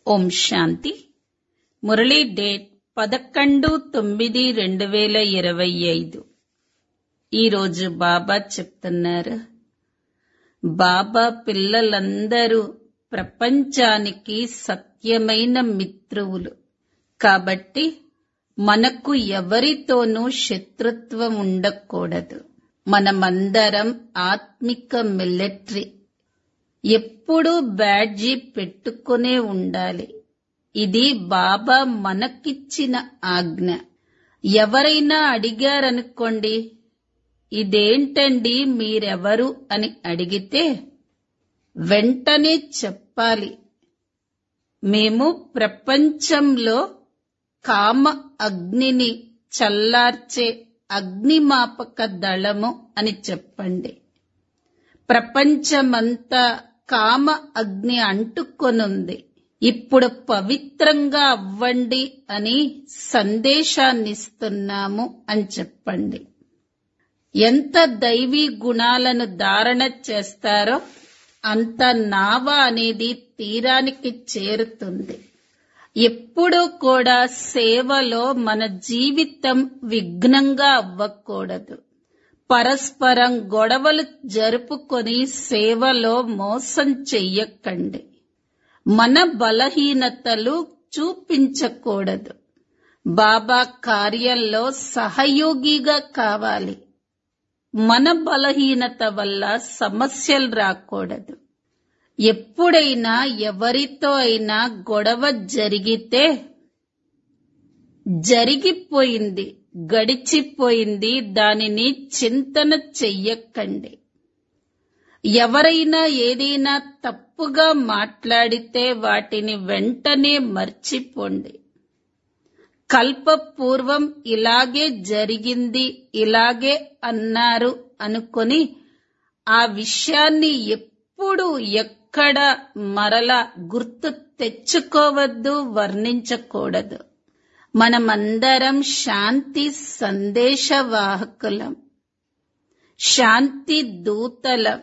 ఓం శాంతి Murali date పదకొండు తొమ్మిది రెండు వేల ఇరవై ఐదు ఈరోజు బాబా చెప్తున్నారు బాబా పిల్లలందరూ ప్రపంచానికి సత్యమైన మిత్రువులు కాబట్టి మనకు ఎవరితోనూ శత్రుత్వం ఉండకూడదు మనమందరం ఆత్మిక మిలిటరీ ఎప్పుడూ బ్యాడ్జీ పెట్టుకునే ఉండాలి ఇది బాబా మనకిచ్చిన ఆజ్ఞ ఎవరైనా అడిగారనుకోండి ఇదేంటండి మీరెవరు అని అడిగితే వెంటనే చెప్పాలి మేము ప్రపంచంలో కామ అగ్నిని చల్లార్చే అగ్నిమాపక దళము అని చెప్పండి ప్రపంచమంతా కామ అగ్ని అంటుకొనుంది ఇప్పుడు పవిత్రంగా అవ్వండి అని సందేశాన్నిస్తున్నాము అని చెప్పండి ఎంత దైవీ గుణాలను ధారణ చేస్తారో అంత నావ అనేది తీరానికి చేరుతుంది ఎప్పుడూ కూడా సేవలో మన జీవితం విఘ్నంగా అవ్వకూడదు పరస్పరం గొడవలు జరుపుకొని సేవలో మోసం చెయ్యకండి మన బలహీనతలు చూపించకూడదు బాబా కార్యంలో సహయోగిగా కావాలి మన బలహీనత వల్ల సమస్యలు రాకూడదు ఎప్పుడైనా ఎవరితో అయినా గొడవ జరిగితే జరిగిపోయింది గడిచిపోయింది దానిని చింతన చెయ్యకండి ఎవరైనా ఏదైనా తప్పుగా మాట్లాడితే వాటిని వెంటనే మర్చిపోండి కల్పపూర్వం ఇలాగే జరిగింది ఇలాగే అన్నారు అనుకొని ఆ విషయాన్ని ఎప్పుడు ఎక్కడ మరలా గుర్తు తెచ్చుకోవద్దు వర్ణించకూడదు మనమందరం శాంతి సందేశవాహకులం శాంతి దూతలం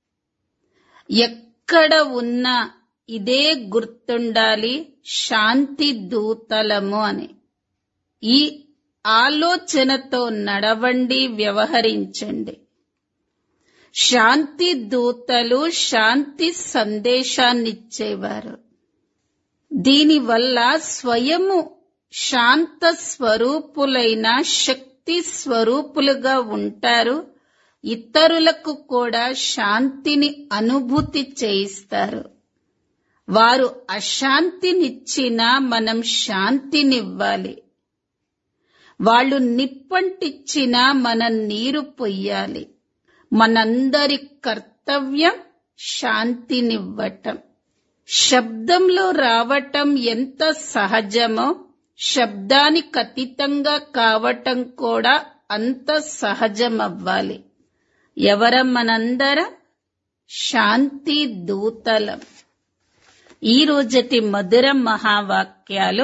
ఎక్కడ ఉన్నా ఇదే గుర్తుండాలి శాంతి దూతలము అని ఈ ఆలోచనతో నడవండి వ్యవహరించండి శాంతి దూతలు శాంతి సందేశాన్నిచ్చేవారు దీనివల్ల స్వయము శాంత స్వరూపులైన శక్తి స్వరూపులుగా ఉంటారు ఇతరులకు కూడా శాంతిని అనుభూతి చేయిస్తారు వారు అశాంతినిచ్చినా మనం శాంతినివ్వాలి వాళ్ళు నిప్పంటిచ్చినా మనం నీరు పొయ్యాలి మనందరి కర్తవ్యం శాంతినివ్వటం శబ్దంలో రావటం ఎంత సహజమో శబ్దానికి అతీతంగా కావటం కూడా అంత సహజమవ్వాలి ఎవరం మనందరం శాంతి దూతలం ఈ రోజటి మధుర మహావాక్యాలు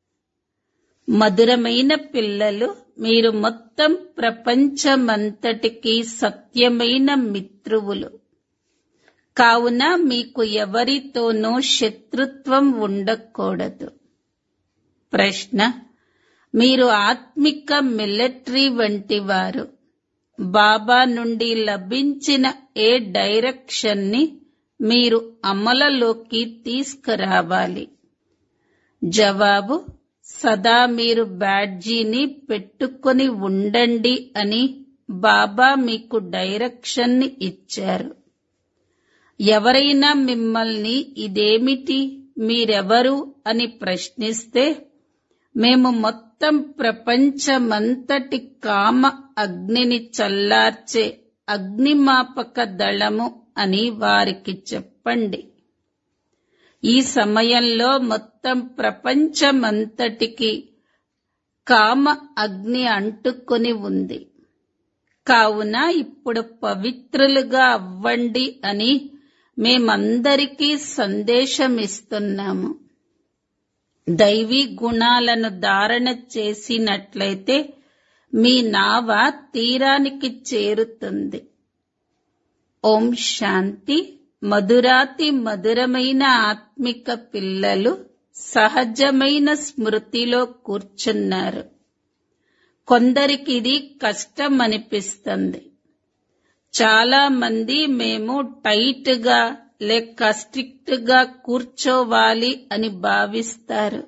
మధురమైన పిల్లలు మీరు మొత్తం ప్రపంచమంతటికి సత్యమైన మిత్రువులు కావున మీకు ఎవరితోనూ శత్రుత్వం ఉండకూడదు ప్రశ్న మీరు ఆత్మిక మిలిటరీ వంటి వారు బాబా నుండి లభించిన ఏ డైరెక్షన్ ని మీరు అమలలోకి తీసుకురావాలి జవాబు సదా మీరు బ్యాడ్జీని పెట్టుకొని ఉండండి అని బాబా మీకు డైరెక్షన్ ని ఇచ్చారు ఎవరైనా మిమ్మల్ని ఇదేమిటి మీరెవరు అని ప్రశ్నిస్తే మేము మొత్తం ప్రపంచమంతటి కామ అగ్నిని చల్లార్చే అగ్నిమాపక దళము అని వారికి చెప్పండి ఈ సమయంలో మొత్తం ప్రపంచమంతటికి కామ అగ్ని అంటుకొని ఉంది కావున ఇప్పుడు పవిత్రులుగా అవ్వండి అని మేమందరికీ సందేశమిస్తున్నాము దైవీ గుణాలను ధారణ చేసినట్లయితే మీ నావ తీరానికి చేరుతుంది ఓం శాంతి మధురాతి మధురమైన ఆత్మిక పిల్లలు సహజమైన స్మృతిలో కూర్చున్నారు కొందరికి ఇది కష్టం అనిపిస్తుంది చాలా మంది మేము టైట్ గా లేక స్ట్రిక్ట్ గా కూర్చోవాలి అని భావిస్తారు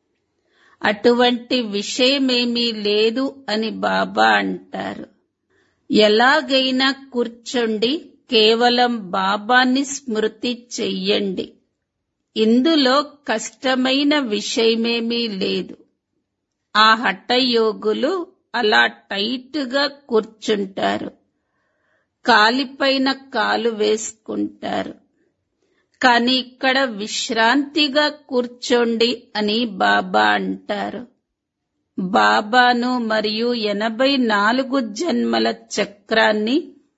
అటువంటి విషయమేమీ లేదు అని బాబా అంటారు ఎలాగైనా కూర్చోండి కేవలం బాబాని స్మృతి చెయ్యండి ఇందులో కష్టమైన విషయమేమీ లేదు ఆ హఠయోగులు అలా టైట్ గా కూర్చుంటారు కాలిపైన కాలు వేసుకుంటారు కానీ ఇక్కడ విశ్రాంతిగా కూర్చోండి అని బాబా అంటారు బాబాను మరియు ఎనభై నాలుగు జన్మల చక్రాన్ని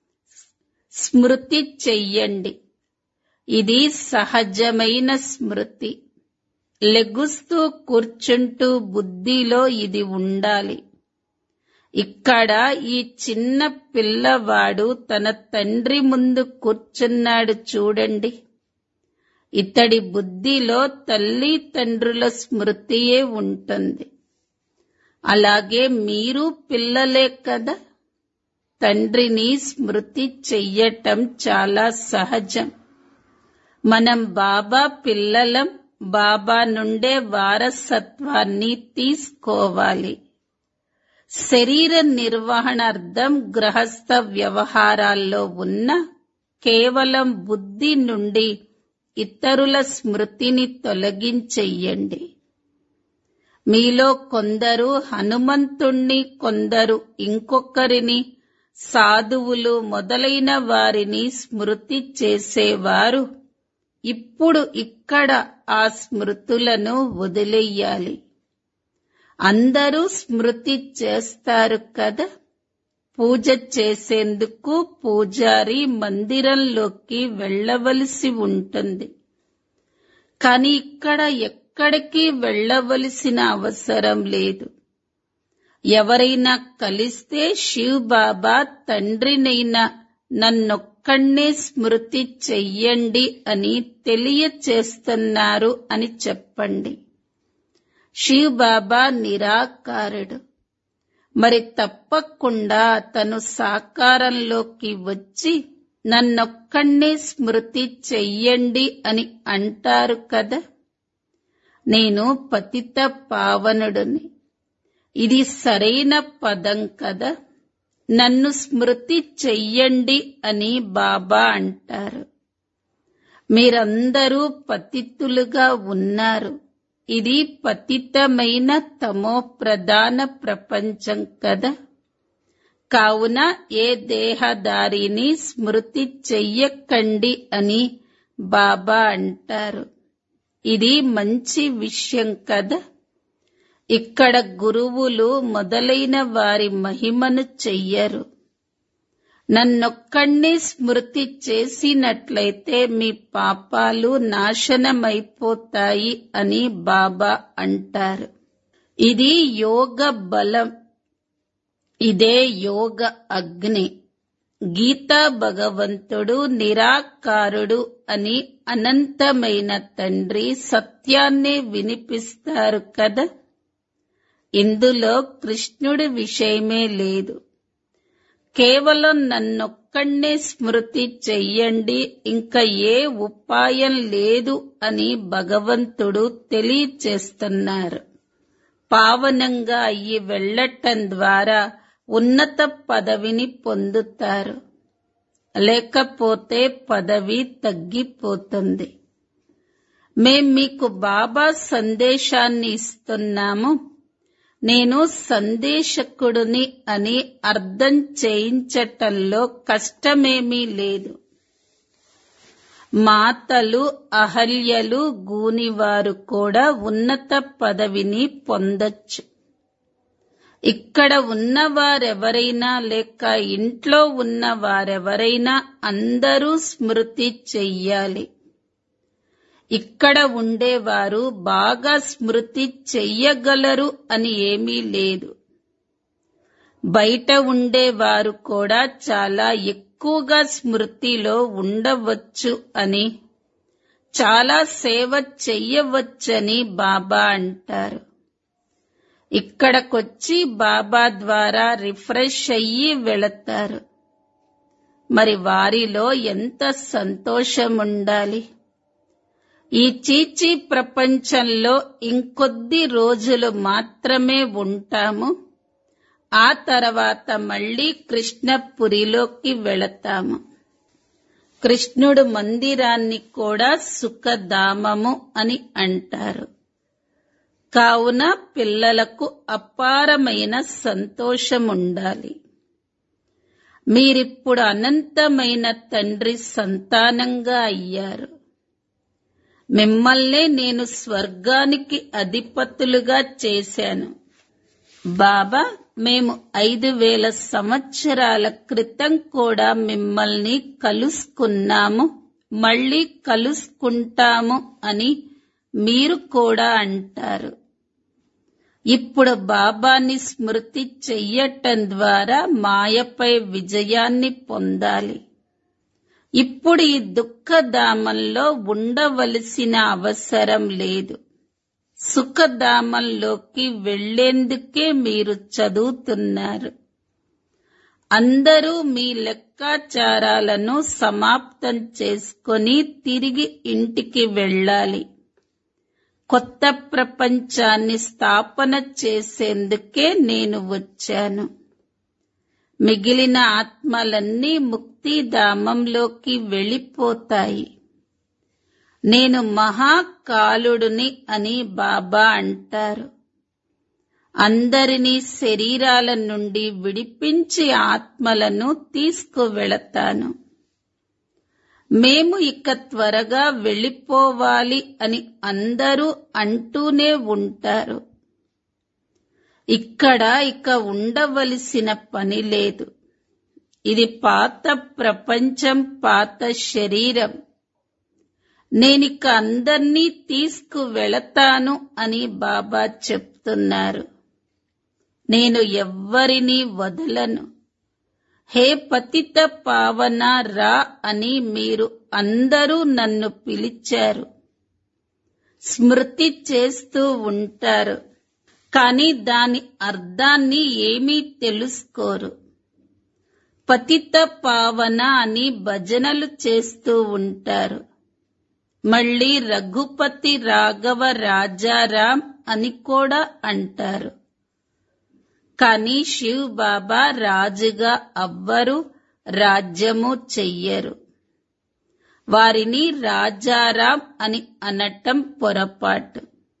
స్మృతి చెయ్యండి ఇది సహజమైన స్మృతి లెగుస్తూ కూర్చుంటూ బుద్ధిలో ఇది ఉండాలి ఇక్కడ ఈ చిన్న పిల్లవాడు తన తండ్రి ముందు కూర్చున్నాడు చూడండి ఇతడి బుద్ధిలో తల్లి తండ్రుల స్మృతియే ఉంటుంది అలాగే మీరు పిల్లలే కదా తండ్రిని స్మృతి చెయ్యటం చాలా సహజం మనం బాబా పిల్లలం బాబా నుండే వారసత్వాన్ని తీసుకోవాలి శరీర నిర్వహణార్థం గృహస్థ వ్యవహారాల్లో ఉన్న కేవలం బుద్ధి నుండి ఇతరుల స్మృతిని తొలగించెయ్యండి మీలో కొందరు హనుమంతుణ్ణి కొందరు ఇంకొకరిని సాధువులు మొదలైన వారిని స్మృతి చేసేవారు ఇప్పుడు ఇక్కడ ఆ స్మృతులను వదిలేయాలి అందరూ స్మృతి చేస్తారు కదా పూజ చేసేందుకు పూజారి మందిరంలోకి వెళ్ళవలసి ఉంటుంది కానీ ఇక్కడ ఎక్కడికి వెళ్ళవలసిన అవసరం లేదు ఎవరైనా కలిస్తే శివ్ బాబా తండ్రినైనా నన్నొక్కడే స్మృతి చెయ్యండి అని తెలియచేస్తున్నారు అని చెప్పండి శివ్ బాబా నిరాకారుడు మరి తప్పకుండా అతను సాకారంలోకి వచ్చి నన్నొక్కడే స్మృతి చెయ్యండి అని అంటారు కదా నేను పతిత పావనుడిని ఇది సరైన పదం కదా నన్ను స్మృతి చెయ్యండి అని బాబా అంటారు మీరందరూ పతితులుగా ఉన్నారు ఇది పతితమైన తమో ప్రధాన ప్రపంచం కదా కావున ఏ దేహదారిని స్మృతి చెయ్యకండి అని బాబా అంటారు ఇది మంచి విషయం కదా ఇక్కడ గురువులు మొదలైన వారి మహిమను చెయ్యరు నన్నొక్కడిని స్మృతి చేసినట్లయితే మీ పాపాలు నాశనమైపోతాయి అని బాబా అంటారు ఇది యోగ బలం ఇదే యోగ అగ్ని గీతా భగవంతుడు నిరాకారుడు అని అనంతమైన తండ్రి సత్యాన్నే వినిపిస్తారు కదా ఇందులో కృష్ణుడి విషయమే లేదు కేవలం నన్నొక్కడే స్మృతి చెయ్యండి ఇంకా ఏ ఉపాయం లేదు అని భగవంతుడు తెలియచేస్తున్నారు పావనంగా అయ్యి వెళ్ళటం ద్వారా ఉన్నత పదవిని పొందుతారు లేకపోతే పదవి తగ్గిపోతుంది మేం మీకు బాబా సందేశాన్ని ఇస్తున్నాము నేను సందేశకుడిని అని అర్థం చేయించటంలో కష్టమేమీ లేదు మాతలు అహల్యలు గూనివారు కూడా ఉన్నత పదవిని పొందొచ్చు ఇక్కడ ఉన్నవారెవరైనా లేక ఇంట్లో ఉన్న వారెవరైనా అందరూ స్మృతి చెయ్యాలి ఇక్కడ ఉండేవారు బాగా స్మృతి చెయ్యగలరు అని ఏమీ లేదు బయట ఉండేవారు కూడా చాలా ఎక్కువగా స్మృతిలో ఉండవచ్చు అని చాలా సేవ చెయ్యవచ్చని బాబా అంటారు ఇక్కడకొచ్చి బాబా ద్వారా రిఫ్రెష్ అయ్యి వెళతారు మరి వారిలో ఎంత సంతోషం ఉండాలి ఈ చీచీ ప్రపంచంలో ఇంకొద్ది రోజులు మాత్రమే ఉంటాము ఆ తర్వాత మళ్ళీ కృష్ణపురిలోకి వెళతాము కృష్ణుడు మందిరాన్ని కూడా సుఖధామము అని అంటారు కావున పిల్లలకు అపారమైన సంతోషం ఉండాలి మీరిప్పుడు అనంతమైన తండ్రి సంతానంగా అయ్యారు మిమ్మల్నే నేను స్వర్గానికి అధిపతులుగా చేశాను బాబా మేము ఐదు వేల సంవత్సరాల క్రితం కూడా మిమ్మల్ని కలుసుకున్నాము మళ్ళీ కలుసుకుంటాము అని మీరు కూడా అంటారు ఇప్పుడు బాబాని స్మృతి చెయ్యటం ద్వారా మాయపై విజయాన్ని పొందాలి ఇప్పుడు ఈ దుఃఖధామంలో ఉండవలసిన అవసరం లేదు సుఖధామంలోకి వెళ్లేందుకే మీరు చదువుతున్నారు అందరూ మీ లెక్కాచారాలను సమాప్తం చేసుకొని తిరిగి ఇంటికి వెళ్ళాలి కొత్త ప్రపంచాన్ని స్థాపన చేసేందుకే నేను వచ్చాను మిగిలిన ఆత్మలన్నీ ముక్తిధామంలోకి వెళ్ళిపోతాయి నేను మహాకాలుడుని అని బాబా అంటారు అందరినీ శరీరాల నుండి విడిపించి ఆత్మలను తీసుకువెళతాను మేము ఇక త్వరగా వెళ్ళిపోవాలి అని అందరూ అంటూనే ఉంటారు ఇక్కడ ఇక ఉండవలసిన పని లేదు ఇది పాత ప్రపంచం పాత శరీరం నేనిక అందర్నీ తీసుకువెళతాను అని బాబా చెప్తున్నారు నేను ఎవ్వరినీ వదలను హే పతిత పావన రా అని మీరు అందరూ నన్ను పిలిచారు స్మృతి చేస్తూ ఉంటారు కానీ దాని అర్థాన్ని ఏమీ తెలుసుకోరు పతిత పావన అని భజనలు చేస్తూ ఉంటారు మళ్ళీ రఘుపతి రాఘవ రాజారాం అని కూడా అంటారు కానీ శివ్ బాబా రాజుగా అవ్వరు రాజ్యము చెయ్యరు వారిని రాజారాం అని అనటం పొరపాటు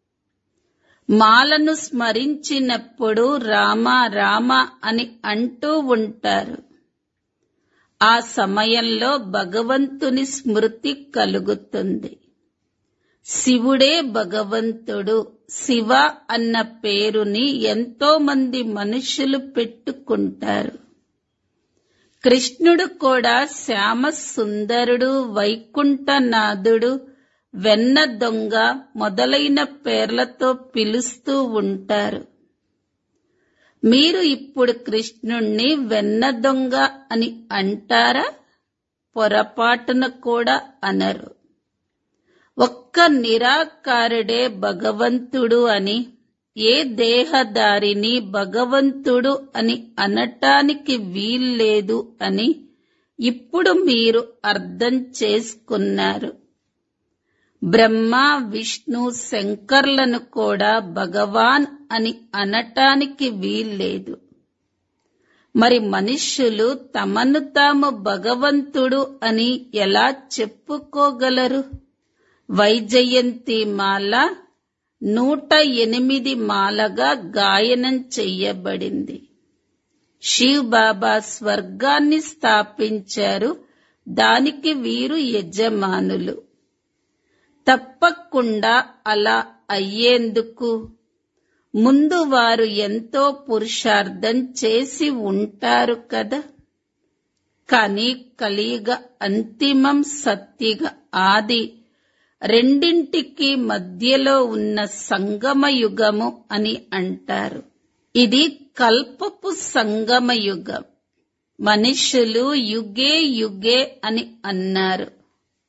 మాలను స్మరించినప్పుడు రామ రామ అని అంటూ ఉంటారు ఆ సమయంలో భగవంతుని స్మృతి కలుగుతుంది శివుడే భగవంతుడు శివ అన్న పేరుని ఎంతో మంది మనుషులు పెట్టుకుంటారు కృష్ణుడు కూడా శ్యామ సుందరుడు వైకుంఠనాథుడు వెన్న దొంగ మొదలైన పేర్లతో పిలుస్తూ ఉంటారు మీరు ఇప్పుడు కృష్ణుణ్ణి వెన్న దొంగ అని అంటారా పొరపాటున కూడా అనరు ఒక్క నిరాకారుడే భగవంతుడు అని ఏ దేహదారిని భగవంతుడు అని అనటానికి వీల్లేదు అని ఇప్పుడు మీరు అర్థం చేసుకున్నారు బ్రహ్మ విష్ణు శంకర్లను కూడా భగవాన్ అని అనటానికి వీల్లేదు మరి మనుష్యులు తమను తాము భగవంతుడు అని ఎలా చెప్పుకోగలరు వైజయంతి మాల నూట ఎనిమిది మాలగా గాయనం చెయ్యబడింది శివ్ బాబా స్వర్గాన్ని స్థాపించారు దానికి వీరు యజమానులు తప్పకుండా అలా అయ్యేందుకు ముందు వారు ఎంతో పురుషార్థం చేసి ఉంటారు కదా కానీ కలియుగ అంతిమం సత్తిగ ఆది రెండింటికి మధ్యలో ఉన్న సంగమ యుగము అని అంటారు ఇది కల్పపు సంగమ యుగం మనుషులు యుగే యుగే అని అన్నారు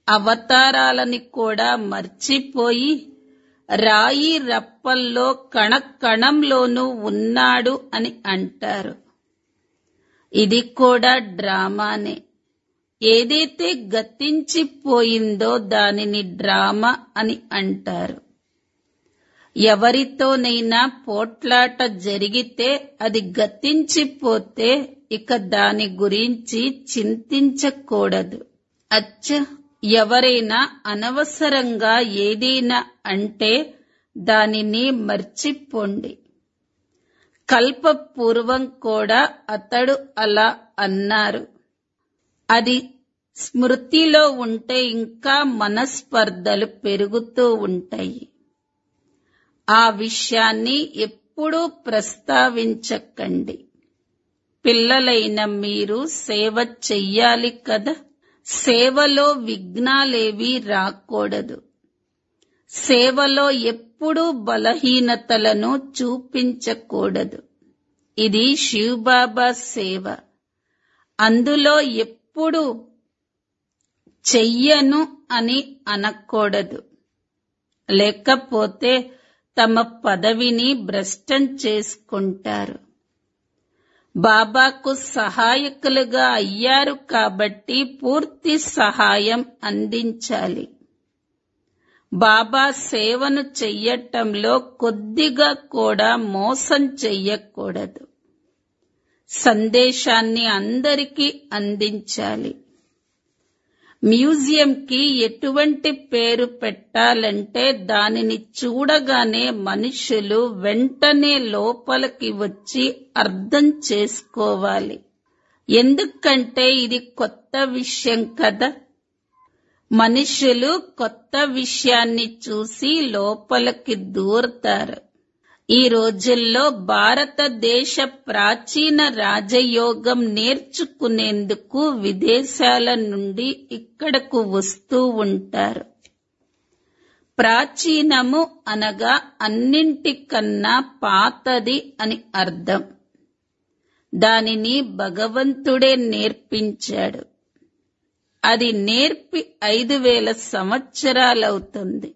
అవతారాలని కూడా మర్చిపోయి రాయి రప్పల్లో కణకణంలోనూ ఉన్నాడు అని అంటారు ఇది కూడా డ్రామానే ఏదైతే గతించిపోయిందో దానిని డ్రామా అని అంటారు ఎవరితోనైనా పోట్లాట జరిగితే అది గతించిపోతే ఇక దాని గురించి చింతించకూడదు అచ్చ ఎవరైనా అనవసరంగా ఏదైనా అంటే దానిని మర్చిపోండి కల్పపూర్వం కూడా అతడు అలా అన్నారు అది స్మృతిలో ఉంటే ఇంకా మనస్పర్ధలు పెరుగుతూ ఉంటాయి ఆ విషయాన్ని ఎప్పుడూ ప్రస్తావించకండి పిల్లలైన మీరు సేవ చెయ్యాలి కదా సేవలో విఘ్నాలేవి రాకూడదు సేవలో ఎప్పుడూ బలహీనతలను చూపించకూడదు ఇది శివబాబా సేవ అందులో ఎప్పుడు చెయ్యను అని అనకూడదు లేకపోతే తమ పదవిని భ్రష్టం చేసుకుంటారు బాబాకు సహాయకులుగా అయ్యారు కాబట్టి పూర్తి సహాయం అందించాలి బాబా సేవను చెయ్యటంలో కొద్దిగా కూడా మోసం చెయ్యకూడదు సందేశాన్ని అందరికీ అందించాలి మ్యూజియంకి ఎటువంటి పేరు పెట్టాలంటే దానిని చూడగానే మనుషులు వెంటనే లోపలికి వచ్చి అర్థం చేసుకోవాలి ఎందుకంటే ఇది కొత్త విషయం కదా మనుషులు కొత్త విషయాన్ని చూసి లోపలికి దూరతారు ఈ రోజుల్లో భారతదేశ ప్రాచీన రాజయోగం నేర్చుకునేందుకు విదేశాల నుండి ఇక్కడకు వస్తూ ఉంటారు ప్రాచీనము అనగా అన్నింటికన్నా పాతది అని అర్థం దానిని భగవంతుడే నేర్పించాడు అది నేర్పి ఐదు వేల సంవత్సరాలవుతుంది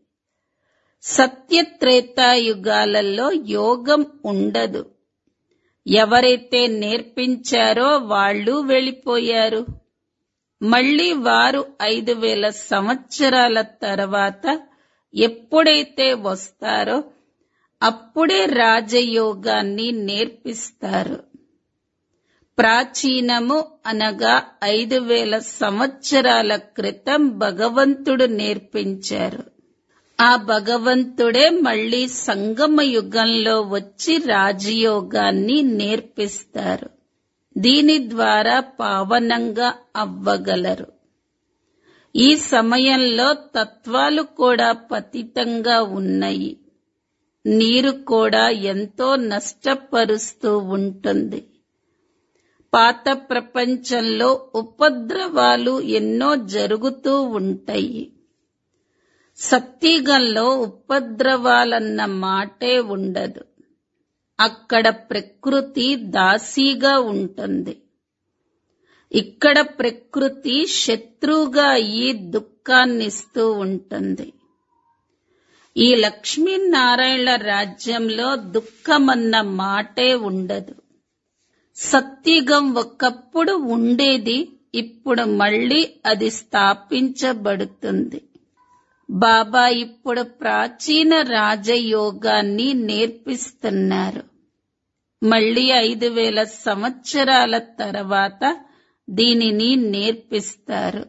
సత్యత్రేతాయుగాలలో యోగం ఉండదు ఎవరైతే నేర్పించారో వాళ్ళు వెళ్ళిపోయారు మళ్ళీ వారు ఐదు వేల సంవత్సరాల తర్వాత ఎప్పుడైతే వస్తారో అప్పుడే రాజయోగాన్ని నేర్పిస్తారు ప్రాచీనము అనగా ఐదు వేల సంవత్సరాల క్రితం భగవంతుడు నేర్పించారు ఆ భగవంతుడే మళ్ళీ సంగమ యుగంలో వచ్చి రాజయోగాన్ని నేర్పిస్తారు దీని ద్వారా పావనంగా అవ్వగలరు ఈ సమయంలో తత్వాలు కూడా పతితంగా ఉన్నాయి నీరు కూడా ఎంతో నష్టపరుస్తూ ఉంటుంది పాత ప్రపంచంలో ఉపద్రవాలు ఎన్నో జరుగుతూ ఉంటాయి సత్తిగంలో ఉపద్రవాలన్న మాటే ఉండదు అక్కడ ప్రకృతి దాసీగా ఉంటుంది ఇక్కడ ప్రకృతి శత్రువుగా అయ్యి దుఃఖాన్నిస్తూ ఉంటుంది ఈ లక్ష్మీనారాయణ రాజ్యంలో దుఃఖమన్న మాటే ఉండదు సత్యుగం ఒకప్పుడు ఉండేది ఇప్పుడు మళ్ళీ అది స్థాపించబడుతుంది బాబా ఇప్పుడు ప్రాచీన రాజయోగాన్ని నేర్పిస్తున్నారు మళ్ళీ ఐదు వేల సంవత్సరాల తర్వాత దీనిని నేర్పిస్తారు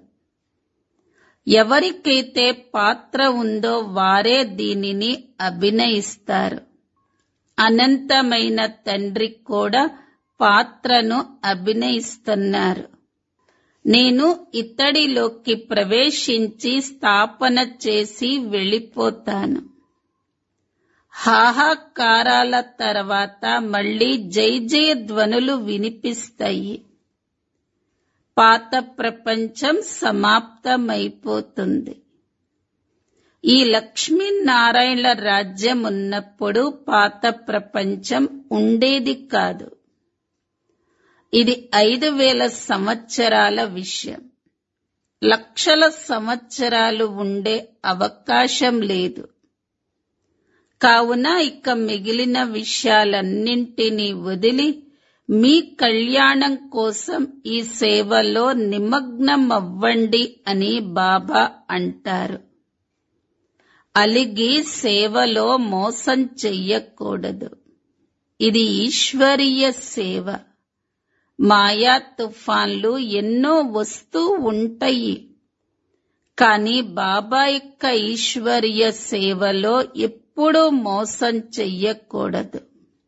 ఎవరికైతే పాత్ర ఉందో వారే దీనిని అభినయిస్తారు అనంతమైన తండ్రి కూడా పాత్రను అభినయిస్తున్నారు నేను ఇతడిలోకి ప్రవేశించి స్థాపన చేసి వెళ్ళిపోతాను హాహాకారాల తర్వాత మళ్ళీ జై జయ ధ్వనులు వినిపిస్తాయి పాత ప్రపంచం సమాప్తమైపోతుంది ఈ లక్ష్మీనారాయణ రాజ్యం ఉన్నప్పుడు పాత ప్రపంచం ఉండేది కాదు ఇది ఐదు వేల సంవత్సరాల విషయం లక్షల సంవత్సరాలు ఉండే అవకాశం లేదు కావున ఇక మిగిలిన విషయాలన్నింటినీ వదిలి మీ కళ్యాణం కోసం ఈ సేవలో నిమగ్నం అవ్వండి అని బాబా అంటారు అలిగి సేవలో మోసం చెయ్యకూడదు ఇది ఈశ్వరీయ సేవ మాయా తుఫాన్లు ఎన్నో వస్తూ ఉంటాయి కానీ బాబా యొక్క ఈశ్వరీయ సేవలో ఎప్పుడూ మోసం చెయ్యకూడదు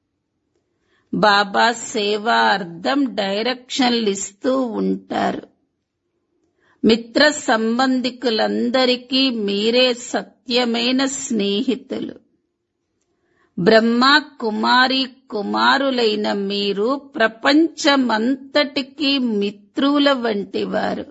బాబా సేవ అర్థం డైరెక్షన్లు ఇస్తూ ఉంటారు మిత్ర సంబంధికులందరికీ మీరే సత్యమైన స్నేహితులు బ్రహ్మ కుమారి కుమారులైన మీరు ప్రపంచమంతటికీ మిత్రుల వంటివారు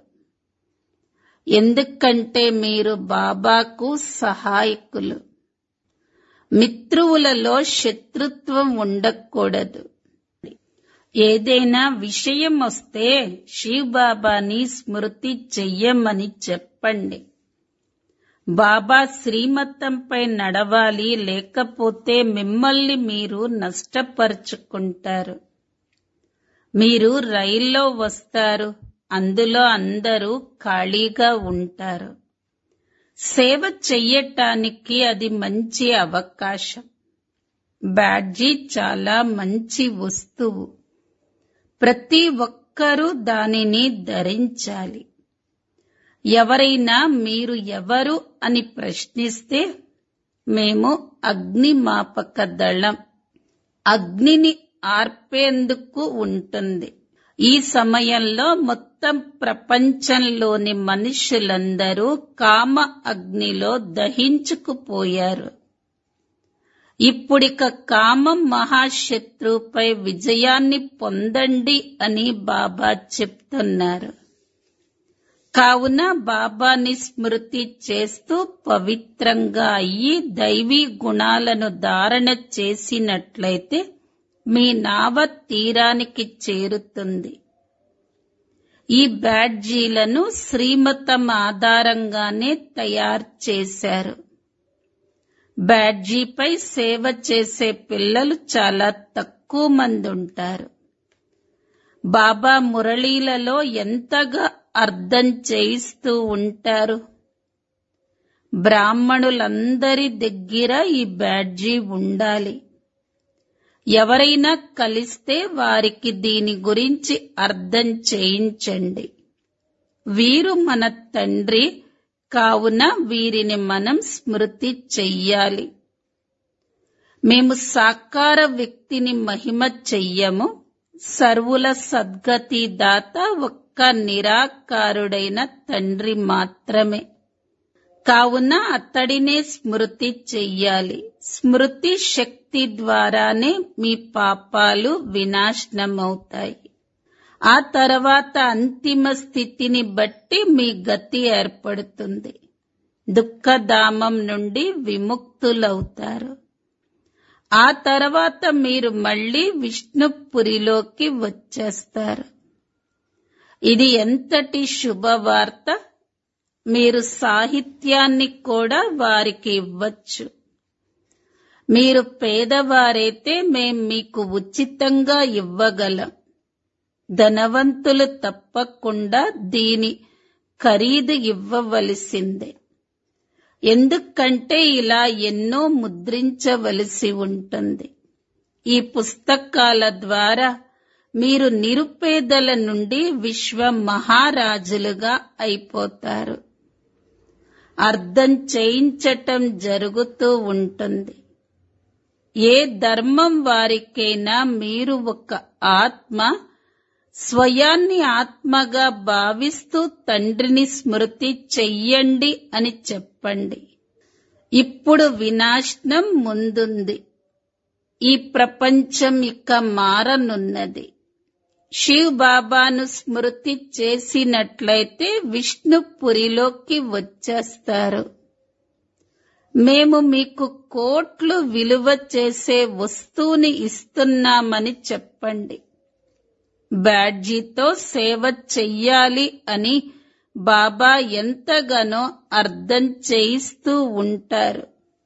ఎందుకంటే మీరు బాబాకు సహాయకులు మిత్రువులలో శత్రుత్వం ఉండకూడదు ఏదైనా విషయం వస్తే శివ్ బాబాని స్మృతి చెయ్యమని చెప్పండి బాబా శ్రీమతంపై నడవాలి లేకపోతే మిమ్మల్ని మీరు నష్టపరుచుకుంటారు మీరు రైల్లో వస్తారు అందులో అందరూ ఖాళీగా ఉంటారు సేవ చెయ్యటానికి అది మంచి అవకాశం బ్యాడ్జీ చాలా మంచి వస్తువు ప్రతి ఒక్కరూ దానిని ధరించాలి ఎవరైనా మీరు ఎవరు అని ప్రశ్నిస్తే మేము అగ్నిమాపక దళం అగ్నిని ఆర్పేందుకు ఉంటుంది ఈ సమయంలో మొత్తం ప్రపంచంలోని మనుషులందరూ కామ అగ్నిలో దహించుకుపోయారు ఇప్పుడిక కామం మహాశత్రుపై విజయాన్ని పొందండి అని బాబా చెప్తున్నారు కావున బాబాని స్మృతి చేస్తూ పవిత్రంగా అయ్యి దైవీ గుణాలను ధారణ చేసినట్లయితే మీ నావ తీరానికి చేరుతుంది ఈ బ్యాడ్జీలను శ్రీమతం ఆధారంగానే తయారు చేశారు బ్యాడ్జీపై సేవ చేసే పిల్లలు చాలా తక్కువ మంది ఉంటారు బాబా మురళీలలో ఎంతగా అర్థం చేయిస్తూ ఉంటారు బ్రాహ్మణులందరి దగ్గర ఈ బ్యాడ్జీ ఉండాలి ఎవరైనా కలిస్తే వారికి దీని గురించి అర్థం చేయించండి వీరు మన తండ్రి కావున వీరిని మనం స్మృతి చెయ్యాలి మేము సాకార వ్యక్తిని మహిమ చెయ్యము సర్వుల సద్గతి దాత ఒక్క నిరాకారుడైన తండ్రి మాత్రమే కావున అతడినే స్మృతి చెయ్యాలి స్మృతి శక్తి ద్వారానే మీ పాపాలు వినాశనమవుతాయి ఆ తర్వాత అంతిమ స్థితిని బట్టి మీ గతి ఏర్పడుతుంది దుఃఖధామం నుండి విముక్తులవుతారు ఆ తర్వాత మీరు మళ్ళీ విష్ణుపురిలోకి వచ్చేస్తారు ఇది ఎంతటి శుభవార్త మీరు సాహిత్యాన్ని కూడా వారికి ఇవ్వచ్చు మీరు పేదవారైతే మేం మీకు ఉచితంగా ఇవ్వగలం ధనవంతులు తప్పకుండా దీని ఖరీదు ఇవ్వవలసిందే ఎందుకంటే ఇలా ఎన్నో ముద్రించవలసి ఉంటుంది ఈ పుస్తకాల ద్వారా మీరు నిరుపేదల నుండి విశ్వ మహారాజులుగా అయిపోతారు అర్థం చేయించటం జరుగుతూ ఉంటుంది ఏ ధర్మం వారికైనా మీరు ఒక ఆత్మ స్వయాన్ని ఆత్మగా భావిస్తూ తండ్రిని స్మృతి చెయ్యండి అని చెప్పండి ఇప్పుడు వినాశనం ముందుంది ఈ ప్రపంచం ఇక మారనున్నది శివ్ బాబాను స్మృతి చేసినట్లయితే విష్ణుపురిలోకి వచ్చేస్తారు మేము మీకు కోట్లు విలువ చేసే వస్తువుని ఇస్తున్నామని చెప్పండి బ్యాడ్జీతో సేవ చెయ్యాలి అని బాబా ఎంతగానో అర్థం చేయిస్తూ ఉంటారు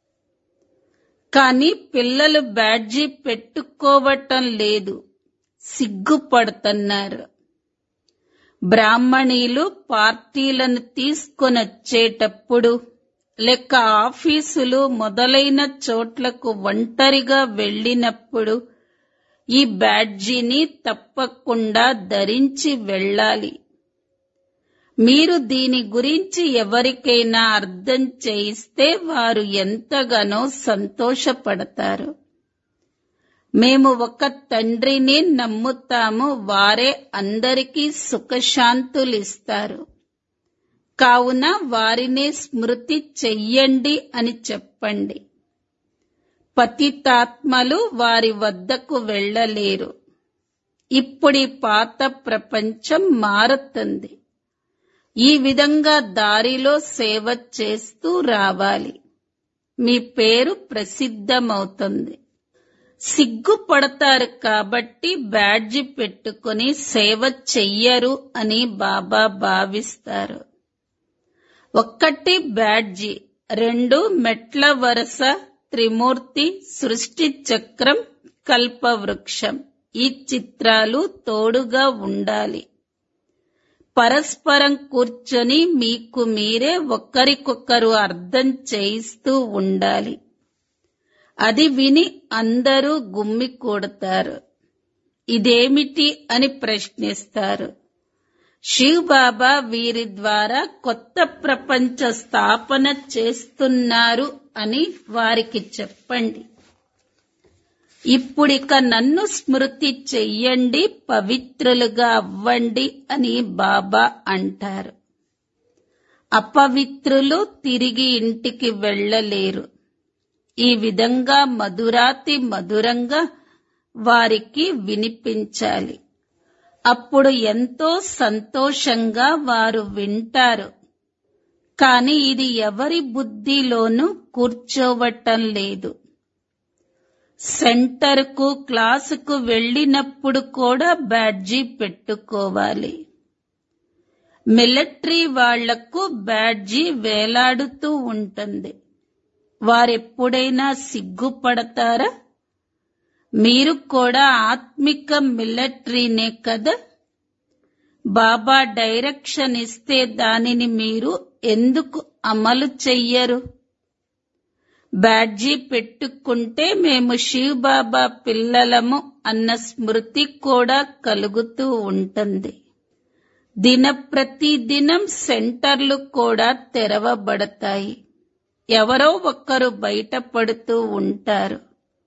కానీ పిల్లలు బ్యాడ్జీ పెట్టుకోవటం లేదు సిగ్గుపడుతున్నారు బ్రాహ్మణీలు పార్టీలను తీసుకొనొచ్చేటప్పుడు లేక ఆఫీసులు మొదలైన చోట్లకు ఒంటరిగా వెళ్ళినప్పుడు ఈ బ్యాడ్జీని తప్పకుండా ధరించి వెళ్ళాలి మీరు దీని గురించి ఎవరికైనా అర్థం చేయిస్తే వారు ఎంతగానో సంతోషపడతారు మేము ఒక తండ్రిని నమ్ముతాము వారే అందరికీ సుఖశాంతులిస్తారు కావున వారినే స్మృతి చెయ్యండి అని చెప్పండి పతితాత్మలు వారి వద్దకు వెళ్ళలేరు ఇప్పుడి పాత ప్రపంచం మారుతుంది ఈ విధంగా దారిలో సేవ చేస్తూ రావాలి మీ పేరు ప్రసిద్ధమవుతుంది సిగ్గుపడతారు కాబట్టి బ్యాడ్జి పెట్టుకుని సేవ చెయ్యరు అని బాబా భావిస్తారు ఒక్కటి బ్యాడ్జి రెండు మెట్ల వరస త్రిమూర్తి సృష్టి చక్రం కల్పవృక్షం ఈ చిత్రాలు తోడుగా ఉండాలి పరస్పరం కూర్చొని మీకు మీరే ఒకరికొకరు అర్థం చేయిస్తూ ఉండాలి అది విని అందరూ గుమ్మి కూడతారు ఇదేమిటి అని ప్రశ్నిస్తారు శివ్ బాబా వీరి ద్వారా కొత్త ప్రపంచ స్థాపన చేస్తున్నారు అని వారికి చెప్పండి ఇప్పుడిక నన్ను స్మృతి చెయ్యండి పవిత్రులుగా అవ్వండి అని బాబా అంటారు అపవిత్రులు తిరిగి ఇంటికి వెళ్ళలేరు ఈ విధంగా మధురాతి మధురంగా వారికి వినిపించాలి అప్పుడు ఎంతో సంతోషంగా వారు వింటారు కాని ఇది ఎవరి బుద్ధిలోనూ కూర్చోవటం లేదు సెంటర్కు క్లాసుకు వెళ్ళినప్పుడు కూడా బ్యాడ్జీ పెట్టుకోవాలి మిలిటరీ వాళ్లకు బ్యాడ్జీ వేలాడుతూ ఉంటుంది వారెప్పుడైనా సిగ్గుపడతారా మీరు కూడా ఆత్మిక మిలిటరీనే కదా బాబా డైరెక్షన్ ఇస్తే దానిని మీరు ఎందుకు అమలు చెయ్యరు బ్యాడ్జీ పెట్టుకుంటే మేము శివ్ బాబా పిల్లలము అన్న స్మృతి కూడా కలుగుతూ ఉంటుంది దిన ప్రతి దినం సెంటర్లు కూడా తెరవబడతాయి ఎవరో ఒక్కరు బయటపడుతూ ఉంటారు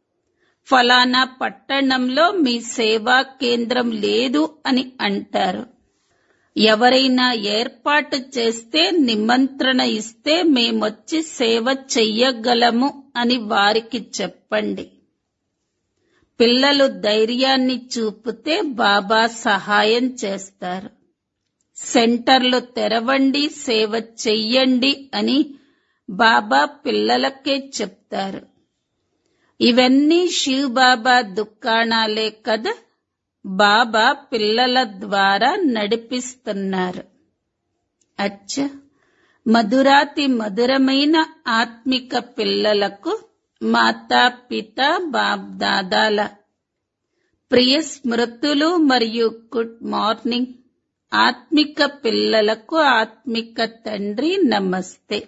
ఫలానా పట్టణంలో మీ సేవా కేంద్రం లేదు అని అంటారు ఎవరైనా ఏర్పాటు చేస్తే నిమంత్రణ ఇస్తే మేమొచ్చి సేవ చెయ్యగలము అని వారికి చెప్పండి పిల్లలు ధైర్యాన్ని చూపితే బాబా సహాయం చేస్తారు సెంటర్లు తెరవండి సేవ చెయ్యండి అని బాబా పిల్లలకే చెప్తారు ఇవన్నీ శివ్ బాబా దుకాణాలే కదా బాబా పిల్లల ద్వారా నడిపిస్తున్నారు అచ్చ మధురాతి మధురమైన ఆత్మిక పిల్లలకు మాతా పిత బాప్ దాదాల ప్రియ స్మృతులు మరియు గుడ్ మార్నింగ్ ఆత్మిక పిల్లలకు ఆత్మిక తండ్రి నమస్తే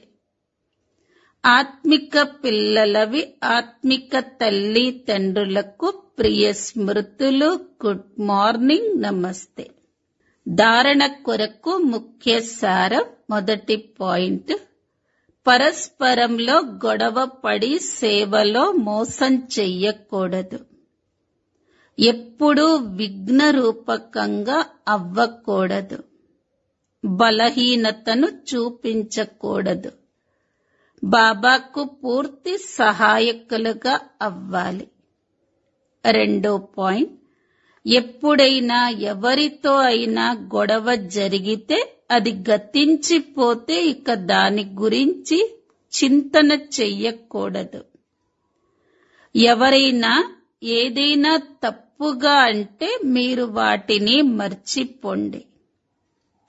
ఆత్మిక పిల్లలవి ఆత్మిక తల్లి తండ్రులకు ప్రియ స్మృతులు గుడ్ మార్నింగ్ నమస్తే ధారణ కొరకు ముఖ్య సారం మొదటి పాయింట్ పరస్పరంలో గొడవ పడి సేవలో మోసం చెయ్యకూడదు ఎప్పుడూ విఘ్న రూపకంగా అవ్వకూడదు బలహీనతను చూపించకూడదు బాబాకు పూర్తి సహాయకులుగా అవ్వాలి రెండో పాయింట్ ఎప్పుడైనా ఎవరితో అయినా గొడవ జరిగితే అది గతించిపోతే ఇక దాని గురించి చింతన చెయ్యకూడదు ఎవరైనా ఏదైనా తప్పుగా అంటే మీరు వాటిని మర్చిపోండి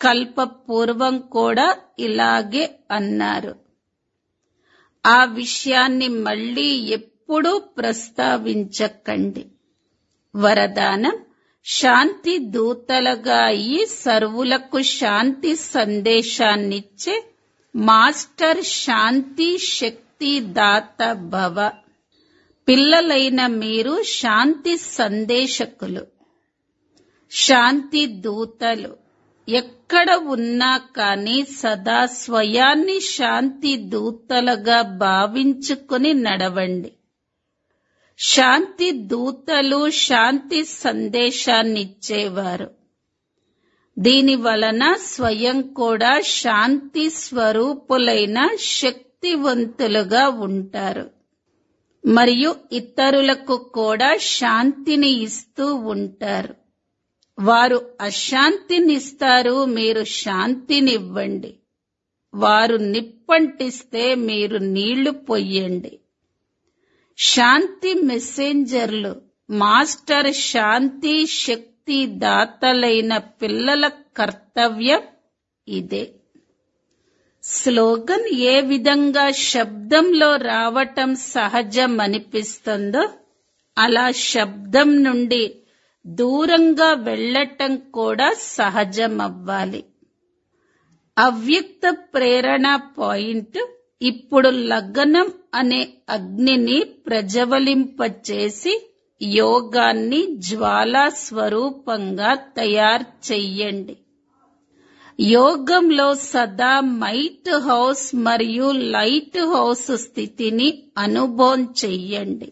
కల్పపూర్వం కూడా ఇలాగే అన్నారు ఆ విషయాన్ని మళ్ళీ ఎప్పుడూ ప్రస్తావించకండి వరదానం శాంతి దూతలుగా అయి సర్వులకు శాంతి సందేశాన్నిచ్చే మాస్టర్ శాంతి శక్తి దాత భవ పిల్లలైన మీరు శాంతి సందేశకులు శాంతి దూతలు ఎక్కడ ఉన్నా కానీ సదా స్వయాన్ని శాంతి దూతలుగా భావించుకుని నడవండి శాంతి దూతలు శాంతి సందేశాన్నిచ్చేవారు దీని వలన స్వయం కూడా శాంతి స్వరూపులైన శక్తివంతులుగా ఉంటారు మరియు ఇతరులకు కూడా శాంతిని ఇస్తూ ఉంటారు వారు అశాంతినిస్తారు మీరు శాంతినివ్వండి వారు నిప్పంటిస్తే మీరు నీళ్లు పొయ్యండి శాంతి మెసెంజర్లు మాస్టర్ శాంతి శక్తి దాతలైన పిల్లల కర్తవ్యం ఇదే స్లోగన్ ఏ విధంగా శబ్దంలో రావటం సహజం అనిపిస్తుందో అలా శబ్దం నుండి దూరంగా వెళ్ళటం కూడా సహజమవ్వాలి అవ్యక్త ప్రేరణ పాయింట్ ఇప్పుడు లగ్నం అనే అగ్నిని ప్రజ్వలింపచేసి యోగాన్ని జ్వాలా స్వరూపంగా తయారు చెయ్యండి యోగంలో సదా మైట్ హౌస్ మరియు లైట్ హౌస్ స్థితిని అనుభవం చెయ్యండి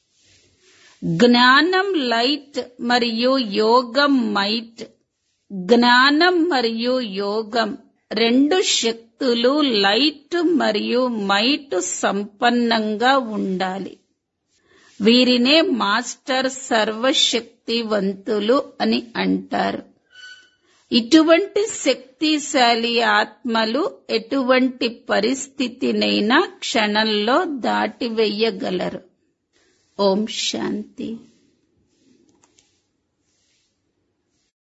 జ్ఞానం లైట్ మరియు యోగం మైట్ జ్ఞానం మరియు యోగం రెండు శక్తులు లైట్ మరియు మైట్ సంపన్నంగా ఉండాలి వీరినే మాస్టర్ సర్వశక్తివంతులు అని అంటారు ఇటువంటి శక్తిశాలి ఆత్మలు ఎటువంటి పరిస్థితినైనా క్షణంలో దాటివెయ్యగలరు ఓం శాంతి